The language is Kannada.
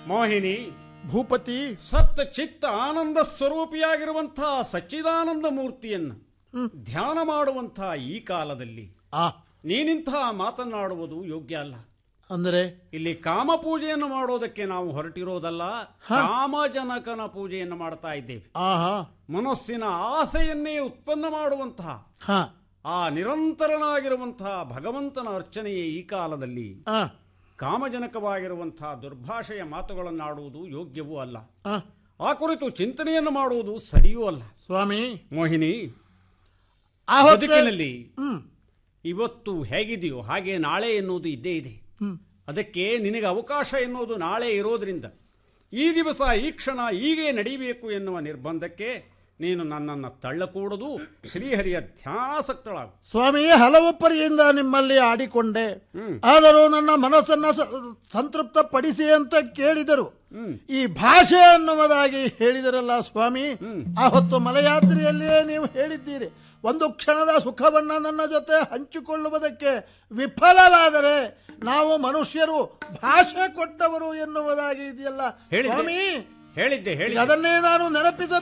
ಮೋಹಿನಿ ಭೂಪತಿ ಸತ್ ಚಿತ್ತ ಆನಂದ ಸ್ವರೂಪಿಯಾಗಿರುವಂತಹ ಸಚ್ಚಿದಾನಂದ ಮೂರ್ತಿಯನ್ನು ಧ್ಯಾನ ಮಾಡುವಂತಹ ಈ ಕಾಲದಲ್ಲಿ ಆ ನೀನಿಂತಹ ಮಾತನಾಡುವುದು ಯೋಗ್ಯ ಅಲ್ಲ ಅಂದರೆ ಇಲ್ಲಿ ಕಾಮ ಪೂಜೆಯನ್ನು ಮಾಡೋದಕ್ಕೆ ನಾವು ಹೊರಟಿರೋದಲ್ಲ ಕಾಮಜನಕನ ಪೂಜೆಯನ್ನು ಮಾಡ್ತಾ ಇದ್ದೇವೆ ಆಹಾ ಮನಸ್ಸಿನ ಆಸೆಯನ್ನೇ ಉತ್ಪನ್ನ ಮಾಡುವಂತಹ ಹಾ ಆ ನಿರಂತರನಾಗಿರುವಂತಹ ಭಗವಂತನ ಅರ್ಚನೆಯೇ ಈ ಕಾಲದಲ್ಲಿ ಆ ಕಾಮಜನಕವಾಗಿರುವಂತಹ ದುರ್ಭಾಷೆಯ ಮಾತುಗಳನ್ನಾಡುವುದು ಯೋಗ್ಯವೂ ಅಲ್ಲ ಆ ಆ ಕುರಿತು ಚಿಂತನೆಯನ್ನು ಮಾಡುವುದು ಸರಿಯೂ ಅಲ್ಲ ಸ್ವಾಮಿ ಮೋಹಿನಿ ಆ ಹೊತ್ತೇ- ಬದುಕಿನಲ್ಲಿ ಹ್ಮ್ ಇವತ್ತು ಹೇಗಿದೆಯೋ ಹಾಗೆ ನಾಳೆ ಎನ್ನುವುದು ಇದ್ದೇ ಇದೆ ಹ್ಮ್ ಅದಕ್ಕೆ ನಿನಗೆ ಅವಕಾಶ ಎನ್ನುವುದು ನಾಳೆ ಇರೋದ್ರಿಂದ ಈ ದಿವಸ ಈ ಕ್ಷಣ ಹೀಗೆ ನಡೀಬೇಕು ಎನ್ನುವ ನಿರ್ಬಂಧಕ್ಕೆ ನೀನು ನನ್ನನ್ನು ತಳ್ಳಕೂಡದು ಶ್ರೀಹರಿಯ ಧ್ಯಾನಾಸಕ್ತಳಾಗು ಸ್ವಾಮಿ ಹಲವು ಪರಿಯಿಂದ ನಿಮ್ಮಲ್ಲಿ ಆಡಿಕೊಂಡೆ ಹ್ಮ್. ಆದರೂ ನನ್ನ ಮನಸ್ಸನ್ನ ಸ- ಸಂತೃಪ್ತ ಪಡಿಸಿ ಅಂತ ಕೇಳಿದರು ಹ್ಮ್. ಈ ಭಾಷೆ ಅನ್ನುವುದಾಗಿ ಹೇಳಿದರಲ್ಲ ಸ್ವಾಮಿ ಆ ಹೊತ್ತು ಮಲಯಾತ್ರಿಯಲ್ಲಿಯೇ ನೀವು ಹೇಳಿದ್ದೀರಿ ಒಂದು ಕ್ಷಣದ ಸುಖವನ್ನ ನನ್ನ ಜೊತೆ ಹಂಚಿಕೊಳ್ಳುವುದಕ್ಕೆ ವಿಫಲವಾದರೆ ನಾವು ಮನುಷ್ಯರು ಭಾಷೆ ಕೊಟ್ಟವರು ಎನ್ನುವುದಾಗಿ ಇದೆಯಲ್ಲ ಹೇಳಿದ್ದೆ. ಸ್ವಾಮಿ ಹೇಳಿದ್ದೆ ಈಗ ಹೇಳಿದ್ದೆ ಅದನ್ನೇ ನಾನು ನೆನಪಿಸ